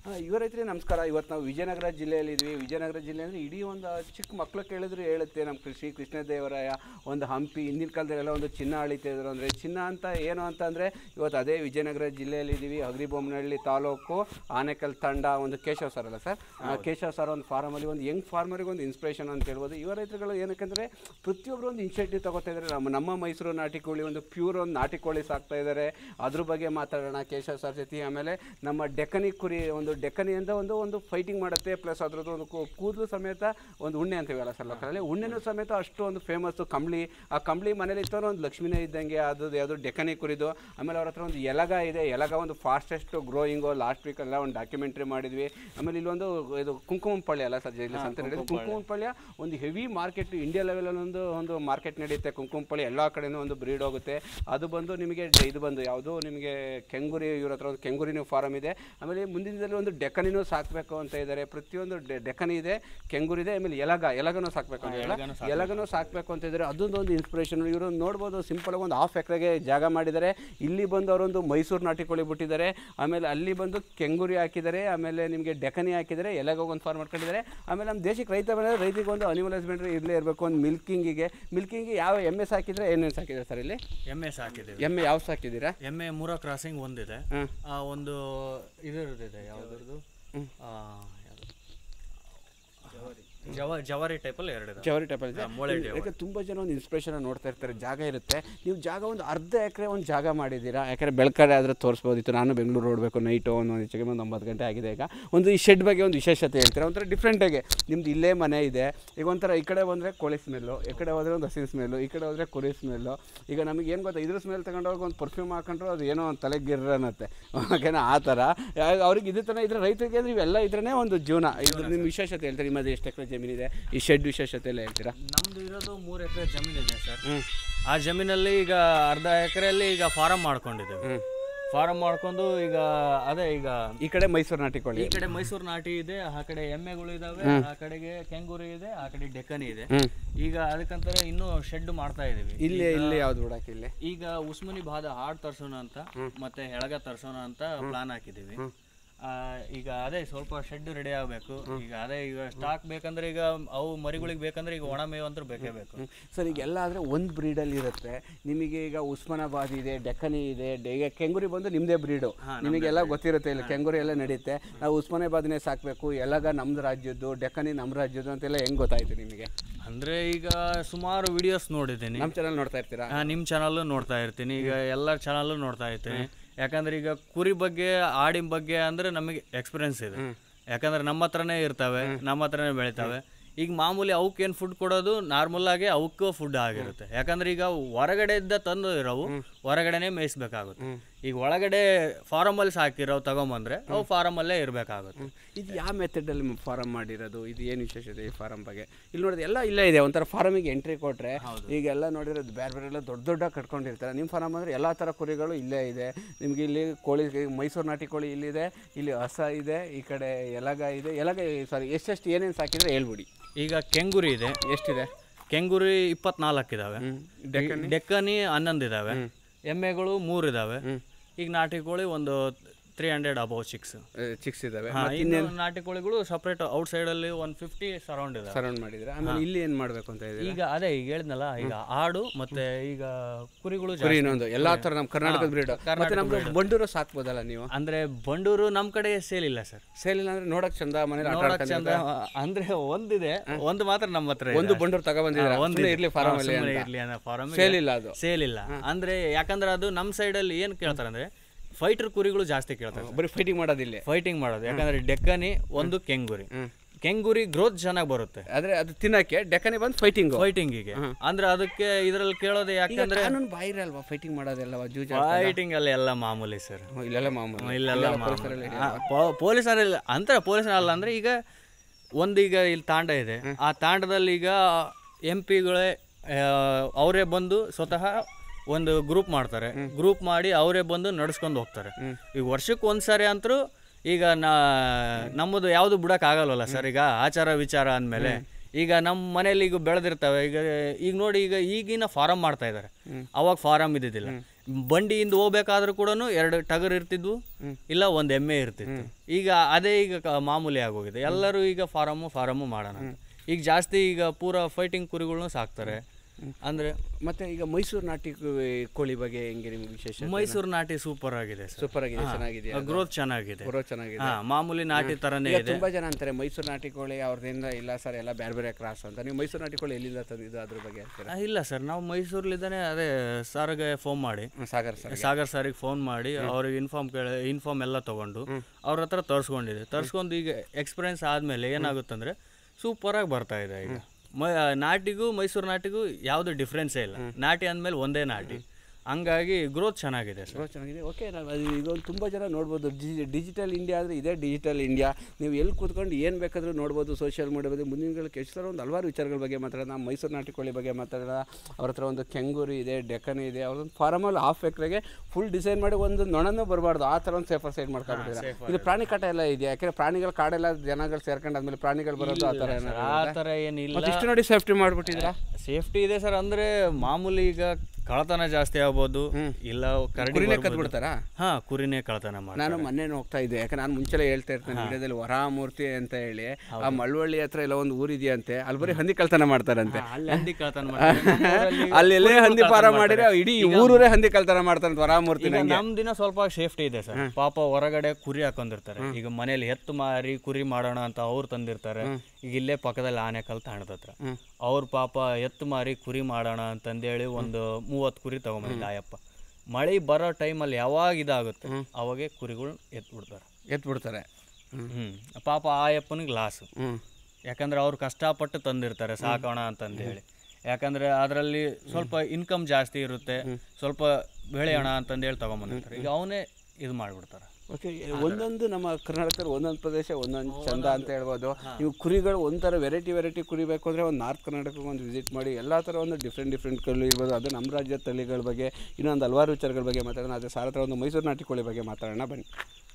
ಯುವ ರೈತರಿಗೆ ನಮಸ್ಕಾರ ಇವತ್ತು ನಾವು ವಿಜಯನಗರ ಜಿಲ್ಲೆಯಲ್ಲಿ ಇದ್ವಿ ವಿಜಯನಗರ ಜಿಲ್ಲೆ ಅಂದರೆ ಇಡೀ ಒಂದು ಚಿಕ್ಕ ಮಕ್ಕಳು ಕೇಳಿದ್ರು ಹೇಳುತ್ತೆ ನಮ್ಮ ಕೃಷಿ ಕೃಷ್ಣದೇವರಾಯ ಒಂದು ಹಂಪಿ ಹಿಂದಿನ ಕಾಲದಲ್ಲೆಲ್ಲ ಒಂದು ಚಿನ್ನ ಅಳಿತಾ ಇದ್ರು ಅಂದರೆ ಚಿನ್ನ ಅಂತ ಏನು ಅಂತ ಅಂದರೆ ಇವತ್ತು ಅದೇ ವಿಜಯನಗರ ಜಿಲ್ಲೆಯಲ್ಲಿ ಇದ್ದೀವಿ ಅಗ್ರಿಬೊಮ್ಮನಹಳ್ಳಿ ತಾಲೂಕು ಆನೆಕಲ್ ತಂಡ ಒಂದು ಕೇಶವ್ ಸರ್ ಅಲ್ಲ ಸರ್ ಆ ಕೇಶವ್ ಸರ್ ಒಂದು ಫಾರಮಲ್ಲಿ ಒಂದು ಯಂಗ್ ಫಾರ್ಮರಿಗೆ ಒಂದು ಇನ್ಸ್ಪಿರೇಷನ್ ಅಂತ ಹೇಳ್ಬೋದು ಯುವ ರೈತರುಗಳು ಏನಕ್ಕೆ ಪ್ರತಿಯೊಬ್ಬರು ಒಂದು ಇನಿಷಿಯೇಟಿವ್ ತಗೋತಾ ಇದ್ದಾರೆ ನಮ್ಮ ನಮ್ಮ ಮೈಸೂರು ನಾಟಿ ಕೋಳಿ ಒಂದು ಪ್ಯೂರ್ ಒಂದು ನಾಟಿ ಕೋಳಿ ಸಾಕ್ತಾ ಇದ್ದಾರೆ ಅದ್ರ ಬಗ್ಗೆ ಮಾತಾಡೋಣ ಕೇಶವ್ ಸರ್ ಜೊತೆ ಆಮೇಲೆ ನಮ್ಮ ಡೆಕ್ಕನಿ ಕುರಿ ಒಂದು ಡೆಕ್ಕನಿಯಿಂದ ಒಂದು ಒಂದು ಫೈಟಿಂಗ್ ಮಾಡುತ್ತೆ ಪ್ಲಸ್ ಅದ್ರದ್ದು ಒಂದು ಕೂ- ಕೂದಲು ಸಮೇತ ಒಂದು ಉಣ್ಣೆ ಅಂತೀವಲ್ಲ ಸರ್ ಲೋಕಲಲ್ಲಿ ಉಣ್ಣೆನೂ ಸಮೇತ ಅಷ್ಟು ಒಂದು ಫೇಮಸ್ಸು ಕಂಬಳಿ ಆ ಕಂಬಳಿ ಮನೇಲಿ ಇತ್ತವ್ರು ಒಂದು ಲಕ್ಷ್ಮಿನೇ ಇದ್ದಂಗೆ ಅದು ಯಾವುದು ಡೆಕ್ಕನಿ ಕುರಿದು ಆಮೇಲೆ ಅವ್ರ ಹತ್ರ ಒಂದು ಎಲಗ ಇದೆ ಎಲಗ ಒಂದು ಫಾಸ್ಟೆಸ್ಟ್ ಗ್ರೋಯಿಂಗು ಲಾಸ್ಟ್ ವೀಕೆಲ್ಲ ಒಂದು ಡಾಕ್ಯುಮೆಂಟ್ರಿ ಮಾಡಿದ್ವಿ ಆಮೇಲೆ ಇಲ್ಲೊಂದು ಇದು ಕುಂಕುಮಪಳ್ಳಿ ಅಲ್ಲ ಸರ್ ಜೈಲಿ ಅಂತ ಹೇಳಿದ್ರೆ ಕುಂಕುಮಪಳ್ಳಿಯ ಒಂದು ಹೆವಿ ಮಾರ್ಕೆಟ್ ಇಂಡಿಯಾ ಲೆವೆಲಲ್ಲಿ ಒಂದು ಒಂದು ಮಾರ್ಕೆಟ್ ನಡೆಯುತ್ತೆ ಕುಂಕುಮಪಳ್ಳಿ ಎಲ್ಲ ಕಡೆನೂ ಒಂದು ಬ್ರೀಡ್ ಹೋಗುತ್ತೆ ಅದು ಬಂದು ನಿಮಗೆ ಡ- ಇದು ಬಂದು ಯಾವುದು ನಿಮಗೆ ಕೆಂಗುರಿ ಇವ್ರ ಹತ್ರ ಒಂದು ಕೆಂಗುರಿನೂ ಫಾರಮ್ ಇದೆ ಆಮೇಲೆ ಮುಂದಿನ ದಿನದಲ್ಲಿ ಒಂದು ಡೆಕ್ಕನಿನೂ ಸಾಕಬೇಕು ಅಂತ ಇದ್ದಾರೆ ಪ್ರತಿಯೊಂದು ಡೆ- ಡೆಕ್ಕನಿ ಇದೆ ಕೆಂಗುರಿ ಇದೆ ಆಮೇಲೆ ಎಲಗ ಎಲಗನೂ ಸಾಕಬೇಕು ಅಂತ ಇದ್ದಾರೆ ಎಲಗನೂ ಸಾಕಬೇಕು ಅಂತ ಇದ್ದಾರೆ ಅದೊಂದು ಒಂದು ಇನ್ಸ್ಪಿರೇಷನ್ ಇವರು ನೋಡ್ಬೋದು ಸಿಂಪಲ್ ಒಂದು ಹಾಫ್ ಎಕರೆಗೆ ಜಾಗ ಮಾಡಿದ್ದಾರೆ ಇಲ್ಲಿ ಬಂದು ಅವರೊಂದು ಮೈಸೂರು ನಾಟಿ ಕೋಳಿ ಬಿಟ್ಟಿದ್ದಾರೆ ಆಮೇಲೆ ಅಲ್ಲಿ ಬಂದು ಕೆಂಗುರಿ ಹಾಕಿದ್ದಾರೆ ಆಮೇಲೆ ನಿಮಗೆ ಡೆಕನಿ ಹಾಕಿದ್ದಾರೆ ಎಲೆಗೆ ಒಂದು ಫಾರ್ಮ್ ಮಾಡ್ಕೊಂಡಿದ್ದಾರೆ ಆಮೇಲೆ ನಮ್ಮ ದೇಶಕ್ಕೆ ರೈತ ಬಂದರೆ ರೈತಿಗೆ ಒಂದು ಅನಿಮಲ್ ಹಸ್ಬೆಂಡ್ರಿ ಇರಲೇ ಇರಬೇಕು ಒಂದು ಮಿಲ್ಕಿಂಗಿಗೆ ಮಿಲ್ಕಿಂಗಿಗೆ ಯಾವ ಎಮ್ಮೆ ಸಾಕಿದ್ರೆ ಏನೇನು ಸಾಕಿದ್ದಾರೆ ಸರ್ ಇಲ್ಲಿ ಎಮ್ಮೆ ಸಾಕಿದ್ದೀವಿ ಎಮ್ಮೆ ಯಾವ ಸಾಕಿದ್ದೀರಾ ಎಮ್ಮೆ ಮೂರ ಕ್ರಾಸಿಂಗ್ ಒಂದಿದೆ ಹಾಂ ಆ, ಒಂದು ಇದರದಿದೆ ಯಾವುದ್ರದ್ದು ಆ, ಯಾವ್ದು? ಜವ ಜವಾರಿ ಟೈಪಲ್ಲಿ ಎರಡಿದೆ ಜವರಿ ಟೈಪಲ್ಲಿ ಇದೆ ಮೊಳೆ ಯಾಕೆ ತುಂಬ ಜನ ಒಂದು ಇನ್ಸ್ಪಿರೇಷನ್ ನೋಡ್ತಾ ಇರ್ತಾರೆ ಜಾಗ ಇರುತ್ತೆ ನೀವು ಜಾಗ ಒಂದು ಅರ್ಧ ಎಕರೆ ಒಂದು ಜಾಗ ಮಾಡಿದ್ದೀರಾ ಯಾಕಂದರೆ ಬೆಳ್ಕಡೆ ಆದರೆ ತೋರಿಸ್ಬೋದಿತ್ತು ನಾನು ಬೆಂಗಳೂರು ನೋಡಬೇಕು ನೈಟು ಒಂದು ಒಂದು ಹೆಚ್ಚಿಗೆ ಒಂದು ಒಂಬತ್ತು ಗಂಟೆ ಆಗಿದೆ ಈಗ ಒಂದು ಈ ಶೆಡ್ ಬಗ್ಗೆ ಒಂದು ವಿಶೇಷತೆ ಹೇಳ್ತೀರಾ ಒಂಥರ ಡಿಫ್ರೆಂಟಾಗಿ ನಿಮ್ದು ಇಲ್ಲೇ ಮನೆ ಇದೆ ಈಗ ಒಂಥರ ಈ ಕಡೆ ಬಂದರೆ ಕೋಳಿ ಸ್ಮೆಲ್ಲು ಈ ಕಡೆ ಹೋದರೆ ಒಂದು ಹಸಿರು ಸ್ಮೆಲ್ಲು ಈ ಕಡೆ ಹೋದರೆ ಕುರಿ ಸ್ಮೆಲ್ಲು ಈಗ ನಮಗೆ ಏನು ಗೊತ್ತಾ ಇದ್ರ ಸ್ಮೆಲ್ ತಗೊಂಡೋಗಿ ಒಂದು ಪರ್ಫ್ಯೂಮ್ ಹಾಕೊಂಡ್ರು ಅದು ಏನೋ ಒಂದು ತಲೆಗೆ ಗಿರ್ರ ಅನ್ನತ್ತೆ ಓಕೆನಾ ಆ ಥರ ಯಾ- ಅವ್ರಿಗೆ ಇದೇ ಥರ ಇದ್ರೆ ರೈತರಿಗೆ ಅಂದ್ರೆ ಇವೆಲ್ಲ ಇದ್ರೇ ಒಂದು ಜೀವನ ಇದು ನಿಮ್ಮ ವಿಶೇಷತೆ ಹೇಳ್ತಾರೆ ನಿಮ್ಮದು ಎಷ್ಟು ಎಕರೆ ಜಮೀನಿದೆ ಈ ಶೆಡ್ ವಿಶೇಷತೆ ಎಲ್ಲ ಹೇಳ್ತೀರಾ ನಮ್ದು ಇರೋದು ಮೂರು ಎಕರೆ ಜಮೀನಿದೆ ಸರ್ ಹ್ಞೂ ಆ ಜಮೀನಲ್ಲಿ ಈಗ ಅರ್ಧ ಎಕರೆಯಲ್ಲಿ ಈಗ ಫಾರಂ ಮಾಡ್ಕೊಂಡಿದ್ದೇವೆ ಹ್ಞೂ ಫಾರಂ ಮಾಡ್ಕೊಂಡು ಈಗ ಅದೇ ಈಗ ಈ ಕಡೆ ಮೈಸೂರು ನಾಟಿ ಕೋಳಿ ಈ ಕಡೆ ಮೈಸೂರು ನಾಟಿ ಇದೆ ಆ ಕಡೆ ಎಮ್ಮೆಗಳು ಇದಾವೆ ಆ ಕಡೆಗೆ ಕೆಂಗೂರು ಇದೆ ಆ ಕಡೆ ಡೆಕ್ಕನಿ ಇದೆ ಹ್ಮ್. ಈಗ ಅದಕ್ಕಂತಾರೆ ಇನ್ನೂ ಶೆಡ್ ಮಾಡ್ತಾ ಇದೀವಿ ಇಲ್ಲಿ ಇಲ್ಲಿ ಯಾವ್ದು ಬಿಡಕ್ಕೆ ಇಲ್ಲಿ ಈಗ ಉಸ್ಮನಿ ಬಾದ ಹಾಡ್ ತರ್ಸೋಣ ಅಂತ ಮತ್ತೆ ಹೆಳಗ ತರ್ಸೋಣ ಅಂತ ಪ್ಲಾನ್ ಹಾಕಿದೀವಿ ಆ, ಈಗ ಅದೇ ಸ್ವಲ್ಪ ಶೆಡ್ ರೆಡಿ ಆಗಬೇಕು ಈಗ ಅದೇ ಈಗ ಸ್ಟಾಕ್ ಬೇಕಂದ್ರೆ ಈಗ ಅವು ಮರಿಗಳಿಗೆ ಬೇಕಂದ್ರೆ ಈಗ ಒಣ ಮೇವು ಅಂತೂ ಬೇಕೇ ಬೇಕು ಸರ್ ಈಗ ಎಲ್ಲ ಆದರೆ ಒಂದು ಬ್ರೀಡಲ್ಲಿ ಇರುತ್ತೆ ನಿಮಗೆ ಈಗ ಉಸ್ಮಾನಾಬಾದ್ ಇದೆ ಡೆಕ್ಕನಿ ಇದೆ ಡೆ- ಈಗ ಕೆಂಗುರಿ ಬಂದು ನಿಮ್ಮದೇ ಬ್ರೀಡು ನಿಮಗೆಲ್ಲ ಗೊತ್ತಿರುತ್ತೆ ಇಲ್ಲಿ ಕೆಂಗುರಿ ಎಲ್ಲ ನಡೆಯುತ್ತೆ ನಾವು ಉಸ್ಮಾನಾಬಾದ್ನೇ ಸಾಕಬೇಕು ಎಲ್ಲಗ ನಮ್ದು ರಾಜ್ಯದ್ದು ಡೆಕ್ಕನಿ ನಮ್ಮ ರಾಜ್ಯದ್ದು ಅಂತೆಲ್ಲ ಹೆಂಗೆ ಗೊತ್ತಾಯ್ತು ನಿಮಗೆ ಅಂದ್ರೆ ಈಗ ಸುಮಾರು ವಿಡಿಯೋಸ್ ನೋಡಿದ್ದೀನಿ ನಮ್ಮ ಚಾನಲ್ ನೋಡ್ತಾ ಇರ್ತೀರಾ ಆ, ನಿಮ್ ಚಾನಲ್ ನೋಡ್ತಾ ಇರ್ತೀನಿ ಈಗ ಎಲ್ಲರ ಚಾನಲ್ ನೋಡ್ತಾ ಇರ್ತೀನಿ ಯಾಕಂದ್ರೆ ಈಗ ಕುರಿ ಬಗ್ಗೆ ಆಡಿನ ಬಗ್ಗೆ ಅಂದ್ರೆ ನಮಗೆ ಎಕ್ಸ್ಪೀರಿಯನ್ಸ್ ಇದೆ ಯಾಕಂದ್ರೆ ನಮ್ಮ ಹತ್ರನೇ ಇರ್ತವೆ ನಮ್ಮ ಹತ್ರನೇ ಬೆಳಿತಾವೆ ಈಗ ಮಾಮೂಲಿ ಅವಕ್ಕೆ ಏನು ಫುಡ್ ಕೊಡೋದು ನಾರ್ಮಲ್ ಆಗಿ ಅವಕ್ಕೂ ಫುಡ್ ಆಗಿರುತ್ತೆ ಯಾಕಂದ್ರೆ ಈಗ ಹೊರಗಡೆಯಿಂದ ತಂದು ಇರೋವು ಹೊರಗಡೆನೆ ಮೇಯಿಸ್ಬೇಕಾಗುತ್ತೆ ಈಗ ಒಳಗಡೆ ಫಾರಮಲ್ಲಿ ಸಾಕಿರೋ ತಗೊಂಬಂದ್ರೆ ಅವು ಫಾರಮಲ್ಲೇ ಇರಬೇಕಾಗುತ್ತೆ ಇದು ಯಾವ ಮೆಥಡಲ್ಲಿ ಫಾರಮ್ ಮಾಡಿರೋದು ಇದು ಏನು ವಿಶೇಷತೆ ಈ ಫಾರಮ್ ಬಗ್ಗೆ ಇಲ್ಲಿ ನೋಡಿದ್ರೆ ಎಲ್ಲ ಇಲ್ಲೇ ಇದೆ ಒಂಥರ ಫಾರಮಿಗೆ ಎಂಟ್ರಿ ಕೊಟ್ಟರೆ ಈಗೆಲ್ಲ ನೋಡಿರೋದು ಬೇರೆ ಬೇರೆ ಎಲ್ಲ ದೊಡ್ಡ ದೊಡ್ಡ ಕಟ್ಕೊಂಡಿರ್ತಾರೆ ನಿಮ್ಮ ಫಾರಮ್ ಅಂದರೆ ಎಲ್ಲ ಥರ ಕುರಿಗಳು ಇಲ್ಲೇ ಇದೆ ನಿಮಗೆ ಇಲ್ಲಿ ಕೋಳಿ ಮೈಸೂರು ನಾಟಿ ಕೋಳಿ ಇಲ್ಲಿದೆ ಇಲ್ಲಿ ಹಸ ಇದೆ ಈ ಕಡೆ ಎಲಗ ಇದೆ ಎಲಗ ಸಾರಿ ಎಷ್ಟೆಷ್ಟು ಏನೇನು ಸಾಕಿದ್ರೆ ಹೇಳ್ಬಿಡಿ ಈಗ ಕೆಂಗುರಿ ಇದೆ ಎಷ್ಟಿದೆ ಕೆಂಗುರಿ ಇಪ್ಪತ್ನಾಲ್ಕು ಇದಾವೆ ಡೆಕ್ಕನ್ ಡೆಕ್ಕನಿ ಹನ್ನೊಂದು ಇದಾವೆ ಎಮ್ಮೆಗಳು ಮೂರು ಇದಾವೆ ಈಗ ನಾಟಿ ಕೋಳಿ ಒಂದು three hundred above six chicks ಇದ್ದಾವೆ ಇನ್ನು ನಾಟಿ ಕೋಳಿಗಳು ಸಪ್ರೇಟ್ ಔಟ್ ಸೈಡ್ ಅಲ್ಲಿ ಒನ್ ಫಿಫ್ಟಿ ಸರೌಂಡ್ ಇದಾವೆ ಸರೌಂಡ್ ಮಾಡಿದ್ರೆ ಆಮೇಲೆ ಇಲ್ಲಿ ಏನು ಮಾಡಬೇಕು ಅಂತ ಇದ್ದೀರಾ ಈಗ ಅದೇ ಈಗ ಹೇಳಿದ್ನಲ್ಲ ಈಗ ಆಡು ಮತ್ತೆ ಈಗ ಕುರಿಗಳು ಜಾಸ್ತಿ. ಕುರಿ ಇನ್ನೊಂದು ಎಲ್ಲ ಥರ ನಮ್ಮ ಕರ್ನಾಟಕದ ಬ್ರೀಡ್ ಮತ್ತೆ ನಮ್ದು ಬಂಡೂರು ಸಾಕ್ಬೋದಲ್ಲ ನೀವು ಅಂದ್ರೆ ಬಂಡೂರು ನಮ್ ಕಡೆ ಸೇಲ್ ಇಲ್ಲ ಸರ್ ಸೇಲ್ ಇಲ್ಲ ಅಂದ್ರೆ ನೋಡಕ್ ಚಂದ ಮನೇಲಿ ಆಟ ನೋಡಕ್ ಚಂದ ಅಂದ್ರೆ ಒಂದಿದೆ ಒಂದು ಮಾತ್ರ ನಮ್ಮ ಹತ್ರ ಇದೆ. ಒಂದು ಬಂಡೂರು ತಗೊಂಬಂದಿದ್ರ ಹಾ, ಒಂದಿದೆ. ಇರ್ಲಿ ಫಾರಮ್ ಹಾ, ಅಲ್ಲಿ ಸುಮ್ನೆ ಅಂತ ಇರ್ಲಿ ಅನ್ನೋ ಫಾರಂ ಸೇಲ್ ಇಲ್ಲ ಅದು ಸೇಲ್ ಇಲ್ಲ ಅಂದ್ರೆ ಯಾಕಂದ್ರೆ ಅದು ನಮ್ಮ ಸೈಡ್ ಅಲ್ಲಿ ಏನ್ ಕೇಳ್ತಾರೆ ಅಂದ್ರೆ ಫೈಟರ್ ಕುರಿಗಳು ಜಾಸ್ತಿ ಕೇಳ್ತಾರೆ ಬರೀ ಫೈಟಿಂಗ್ ಮಾಡೋದಿಲ್ಲ ಫೈಟಿಂಗ್ ಮಾಡೋದು ಯಾಕಂದ್ರೆ ಡೆಕ್ಕನಿ ಒಂದು ಕೆಂಗುರಿ ಕೆಂಗುರಿ ಗ್ರೋತ್ ಚೆನ್ನಾಗಿ ಬರುತ್ತೆ ಆದ್ರೆ ಅದು ತಿನ್ನಕ್ಕೆ ಡೆಕ್ಕನೆ ಬಂದು ಫೈಟಿಂಗ್ ಫೈಟಿಂಗಿಗೆ ಅಂದ್ರೆ ಅದಕ್ಕೆ ಇದ್ರಲ್ಲಿ ಕೇಳೋದು ಯಾಕಂದ್ರೆ ಕಾನೂನು ಬಾಯಿರ ಅಲ್ವಾ ಫೈಟಿಂಗ್ ಮಾಡೋದೆಲ್ಲ ಜೂಜ ಫೈಟಿಂಗ್ ಅಲ್ಲಿ ಎಲ್ಲ ಮಾಮೂಲಿ ಸರ್ ಇಲ್ಲೆಲ್ಲ ಮಾಮೂಲಿ ಇಲ್ಲೆಲ್ಲ ಪೊಲೀಸರಲ್ಲಿ ಅಂತರ ಪೊಲೀಸರಲ್ಲ ಅಂದ್ರೆ ಈಗ ಒಂದು ಈಗ ಇಲ್ಲಿ ತಾಂಡ ಇದೆ ಆ ತಾಂಡದಲ್ಲಿ ಈಗ ಎಂ ಪಿಗಳೇ ಅವರೇ ಬಂದು ಸ್ವತಃ ಒಂದು ಗ್ರೂಪ್ ಮಾಡ್ತಾರೆ ಗ್ರೂಪ್ ಮಾಡಿ ಅವರೇ ಬಂದು ನಡ್ಸ್ಕೊಂಡು ಹೋಗ್ತಾರೆ ಈಗ ವರ್ಷಕ್ಕೆ ಒಂದ್ಸರಿ ಅಂತರೂ ಈಗ ನಾ ನಮ್ಮದು ಯಾವುದು ಬಿಡಕ್ ಆಗಲ್ವಲ್ಲ ಸರ್ ಈಗ ಆಚಾರ ವಿಚಾರ ಅಂದಮೇಲೆ ಈಗ ನಮ್ಮ ಮನೇಲಿ ಈಗ ಬೆಳೆದಿರ್ತವೆ ಈಗ ಈಗ ನೋಡಿ ಈಗ ಈಗಿನ ಫಾರಮ್ ಮಾಡ್ತಾ ಇದ್ದಾರೆ ಅವಾಗ ಫಾರಮ್ ಇದ್ದಿದ್ದಿಲ್ಲ ಬಂಡಿಯಿಂದ ಹೋಗ್ಬೇಕಾದ್ರೂ ಕೂಡ ಎರಡು ಟಗರ್ ಇರ್ತಿದ್ವು ಇಲ್ಲ ಒಂದು ಎಮ್ಮೆ ಇರ್ತಿತ್ತು ಈಗ ಅದೇ ಈಗ ಕ- ಮಾಮೂಲಿ ಆಗೋಗಿದೆ ಎಲ್ಲರೂ ಈಗ ಫಾರಮ್ಮು ಫಾರಮ್ಮು ಮಾಡೋಣ ಅಂತ. ಈಗ ಜಾಸ್ತಿ ಈಗ ಪೂರಾ ಫೈಟಿಂಗ್ ಕುರಿಗಳ್ನು ಸಾಕ್ತಾರೆ ಅಂದ್ರೆ ಮತ್ತೆ ಈಗ ಮೈಸೂರು ನಾಟಿ ಕು- ಕೋಳಿ ಬಗ್ಗೆ ಹೆಂಗೆ ನಿಮ್ಗೆ ವಿಶೇಷ ಮೈಸೂರು ನಾಟಿ ಸೂಪರ್ ಆಗಿದೆ ಸೂಪರ್ ಆಗಿದೆ ಚೆನ್ನಾಗಿದೆ ಗ್ರೋತ್ ಚೆನ್ನಾಗಿದೆ ಬರೋ ಚೆನ್ನಾಗಿದೆ ಹಾ ಮಾಮೂಲಿ ನಾಟಿ ತರನೇ ಈಗ ಇದೆ ತುಂಬಾ ಜನ ಅಂತಾರೆ ಮೈಸೂರು ನಾಟಿ ಕೋಳಿ ಅವ್ರದಿಂದ ಇಲ್ಲ ಸರ್ ಎಲ್ಲ ಬೇರೆ ಬೇರೆ ಕ್ರಾಸ್ ಅಂತ ನೀವು ಮೈಸೂರು ನಾಟಿ ಕೋಳಿ ಎಲ್ಲಿಂದ ತಂದಿದ್ದು ಅದ್ರ ಬಗ್ಗೆ ಹೇಳ್ತೀರಾ ಆ, ಇಲ್ಲ ಸರ್ ನಾವು ಮೈಸೂರ್ಲಿದ್ದಾನೆ ಅದೇ ಸರ್ಗೆ ಫೋನ್ ಮಾಡಿ ಹ್ಮ್, ಸಾಗರ್ ಸರ್ ಸಾಗರ್ ಸಾರಿಗೆ ಫೋನ್ ಮಾಡಿ ಅವ್ರಿಗೆ ಇನ್ಫಾರ್ಮ್ ಕೇಳಿ ಇನ್ಫಾರ್ಮ್ ಎಲ್ಲ ತೊಗೊಂಡು ಅವ್ರ ಹತ್ರ ತರಿಸ್ಕೊಂಡಿದೆ ತರಿಸ್ಕೊಂಡು ಈಗ ಎಕ್ಸ್ಪೀರಿಯನ್ಸ್ ಆದಮೇಲೆ ಏನಾಗುತ್ತಂದ್ರೆ ಸೂಪರಾಗಿ ಬರ್ತಾ ಇದೆ ಈಗ ಮ ನಾಟಿಗೂ ಮೈಸೂರು ನಾಟಿಗೂ ಯಾವುದೇ ಡಿಫ್ರೆನ್ಸೇ ಇಲ್ಲ ನಾಟಿ ಅಂದಮೇಲೆ ಒಂದೇ ನಾಟಿ ಹಂಗಾಗಿ ಗ್ರೋತ್ ಚೆನ್ನಾಗಿದೆ ಸರ್ ತುಂಬ ಚೆನ್ನಾಗಿದೆ ಓಕೆ ನಾವು ಅದು ಇದೊಂದು ತುಂಬ ಜನ ನೋಡ್ಬೋದು ಡಿಜಿಟಲ್ ಇಂಡಿಯಾ ಅಂದರೆ ಇದೇ ಡಿಜಿಟಲ್ ಇಂಡಿಯಾ ನೀವು ಎಲ್ಲಿ ಕೂತ್ಕೊಂಡು ಏನು ಬೇಕಾದರೂ ನೋಡ್ಬೋದು ಸೋಷಿಯಲ್ ಮೀಡಿಯಾ ಬಗ್ಗೆ ಮುಂದಿನ ಕಾಲಕ್ಕೆ ಎಷ್ಟು ಸಲ ಒಂದು ಹಲವಾರು ವಿಚಾರಗಳ ಬಗ್ಗೆ ಮಾತಾಡೋಣ ನಾವು ಮೈಸೂರು ನಾಟಿಕೋಳಿ ಬಗ್ಗೆ ಮಾತಾಡೋಣ ಅವ್ರ ಹತ್ರ ಒಂದು ಕೆಂಗೂರು ಇದೆ ಡೆಕ್ಕನ್ ಇದೆ ಅವ್ರೊಂದು ಫಾರಮಲ್ಲಿ ಹಾಫ್ ಎಕರೆಗೆ ಫುಲ್ ಡಿಸೈನ್ ಮಾಡಿ ಒಂದು ನೊಣನೂ ಬರಬಾರ್ದು ಆ ಥರ ಒಂದು ಸೇಫರ್ ಸೈಡ್ ಮಾಡ್ಕೊಂಡ್ಬಿಟ್ಟಿದ್ದಾರೆ ಇದು ಪ್ರಾಣಿ ಕಾಟ ಎಲ್ಲ ಇದೆಯಾ ಯಾಕೆಂದ್ರೆ ಪ್ರಾಣಿಗಳ ಕಾಡೆಲ್ಲ ಜನಗಳು ಸೇರ್ಕೊಂಡಾದ್ಮೇಲೆ ಪ್ರಾಣಿಗಳು ಬರೋದು ಆ ಥರ ಏನಾದ್ರು ಆ ಥರ ಏನಿಲ್ಲ ಮತ್ತೆ ಇಷ್ಟು ನೋಡಿ ಸೇಫ್ಟಿ ಮಾಡಿಬಿಟ್ಟಿದ್ದೀರಾ ಸೇಫ್ಟಿ ಇದೆ ಸರ್ ಅಂದ್ರೆ ಮಾಮೂಲಿ ಈಗ ಕಳತನ ಜಾಸ್ತಿ ಆಗ್ಬೋದು ಇಲ್ಲ ಕರಡಿ ಕುರಿನೇ ಬರ್ಬೋದು. ಕದ್ಬಿಡ್ತಾರಾ ಹಾ ಕುರಿನೇ ಕಳತನ ಮಾಡಿ ನಾನು ಮೊನ್ನೆ ಹೋಗ್ತಾ ಇದ್ದೆ ಯಾಕಂದ್ರೆ ನಾನು ಮುಂಚೆಲೆ ಹೇಳ್ತಾ ಇರ್ತೇನೆ ವಿಡಿಯೋದಲ್ಲಿ ವರಾಮೂರ್ತಿ ಅಂತ ಹೇಳಿ ಆ ಮಳವಳ್ಳಿ ಹತ್ರ ಎಲ್ಲ ಒಂದು ಊರಿದೆಯಂತೆ ಅಲ್ಲಿ ಬರೀ ಹಂದಿ ಕಳ್ತನ ಮಾಡ್ತಾರಂತೆ ಅಲ್ಲಿ ಹಂದಿ ಕಳತನ ಮಾಡ್ತಾರೆ. ನಮ್ಮೂರಲ್ಲಿ ಅಲ್ಲಿ ಎಲ್ಲೇ ಕುರಿಗಳು ಹಂದಿ ಕಳ್ತನ ಪಾರ ಮಾಡ್ತಾರೆ. ಮಾಡಿದ್ರೆ ಇಡೀ ಊರೂರೇ ಹಂದಿ ಕಳ್ತನ ಮಾಡ್ತಾರಂತ ವರಾಮೂರ್ತಿ ಈಗ ನಮ್ ದಿನ ಸ್ವಲ್ಪ ಸೇಫ್ಟಿ ಇದೆ ಸರ್ ಪಾಪ ಹೊರಗಡೆ ಕುರಿ ಹಾಕೊಂಡಿರ್ತಾರೆ ಈಗ ಮನೇಲಿ ಎತ್ತು ಮಾರಿ ಕುರಿ ಮಾಡೋಣ ಅಂತ ಅವ್ರು ತಂದಿರ್ತಾರೆ ಈಗ ಇಲ್ಲೇ ಪಕ್ಕದಲ್ಲಿ ಆನೆ ಕಲ್ ತಾಣದತ್ರ ಅವ್ರ ಪಾಪ ಎತ್ತು ಮಾರಿ ಕುರಿ ಮಾಡೋಣ ಅಂತಂದೇಳಿ ಒಂದು ಮೂವತ್ತು ಕುರಿ ತಗೊಂಬಂದಿದ್ದ ಆಯಪ್ಪ ಮಳೆ ಬರೋ ಟೈಮಲ್ಲಿ ಯಾವಾಗ ಇದಾಗುತ್ತೆ ಅವಾಗೆ ಕುರಿಗಳು ಎತ್ತು ಬಿಡ್ತಾರೆ ಎತ್ಬಿಡ್ತಾರೆ ಹ್ಮ್ ಪಾಪ ಆಯಪ್ಪನಿಗೆ ಲಾಸ್ ಹ್ಞೂ ಯಾಕಂದ್ರೆ ಅವ್ರು ಕಷ್ಟಪಟ್ಟು ತಂದಿರ್ತಾರೆ ಸಾಕೋಣ ಅಂತಂದೇಳಿ ಯಾಕಂದ್ರೆ ಅದರಲ್ಲಿ ಸ್ವಲ್ಪ ಇನ್ಕಮ್ ಜಾಸ್ತಿ ಇರುತ್ತೆ ಸ್ವಲ್ಪ ಬೆಳೆಯೋಣ ಅಂತಂದೇಳಿ ತಗೊಂಬಂದಿರ್ತಾರೆ ಈಗ ಅವನೇ ಇದು ಮಾಡ್ಬಿಡ್ತಾರೆ ಓಕೆ ಒಂದೊಂದು ನಮ್ಮ ಕರ್ನಾಟಕದಲ್ಲಿ ಒಂದೊಂದು ಪ್ರದೇಶ ಒಂದೊಂದು ಚಂದ ಅಂತ ಹೇಳ್ಬೋದು ನೀವು ಕುರಿಗಳು ಒಂಥರ ವೆರೈಟಿ ವೆರೈಟಿ ಕುರಿ ಬೇಕು ಅಂದರೆ ಒಂದು ನಾರ್ತ್ ಕರ್ನಾಟಕಕ್ಕೆ ಒಂದು ವಿಸಿಟ್ ಮಾಡಿ ಎಲ್ಲ ಥರ ಒಂದು ಡಿಫ್ರೆಂಟ್ ಡಿಫ್ರೆಂಟ್ ಕಲ್ಲು ಇರ್ಬೋದು ಅದು ನಮ್ಮ ರಾಜ್ಯದ ತಳಿಗಳ ಬಗ್ಗೆ ಇನ್ನೊಂದು ಹಲವಾರು ವಿಚಾರಗಳ ಬಗ್ಗೆ ಮಾತಾಡೋಣ ಅದೇ ಸಾರ ಹತ್ರ ಒಂದು ಮೈಸೂರು ನಾಟಿ ಕೋಳಿ ಬಗ್ಗೆ ಮಾತಾಡೋಣ ಬನ್ನಿ